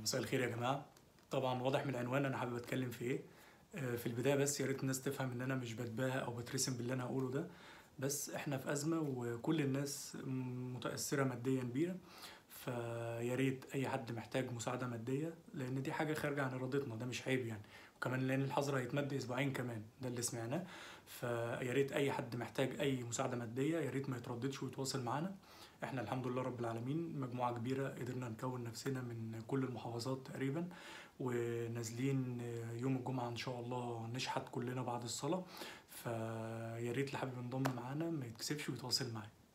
مساء الخير يا جماعة طبعا واضح من العنوان انا حابب اتكلم في ايه آه، في البداية بس يا ريت الناس تفهم ان انا مش بتباهى او بترسم باللي انا هقوله ده بس احنا في ازمة وكل الناس متأثرة ماديا بيها فيا ريت اي حد محتاج مساعدة مادية لان دي حاجة خارجة عن ارادتنا ده مش عيب يعني وكمان لان الحظر هيتمد اسبوعين كمان ده اللي سمعناه فيا ريت اي حد محتاج اي مساعدة مادية يا ريت ما يترددش ويتواصل معانا احنا الحمد لله رب العالمين مجموعة كبيرة قدرنا نكون نفسنا من كل المحافظات تقريبا ونازلين يوم الجمعة ان شاء الله نشحت كلنا بعد الصلاة فيا ريت اللي حابب ينضم معانا ما يتكسفش ويتواصل معايا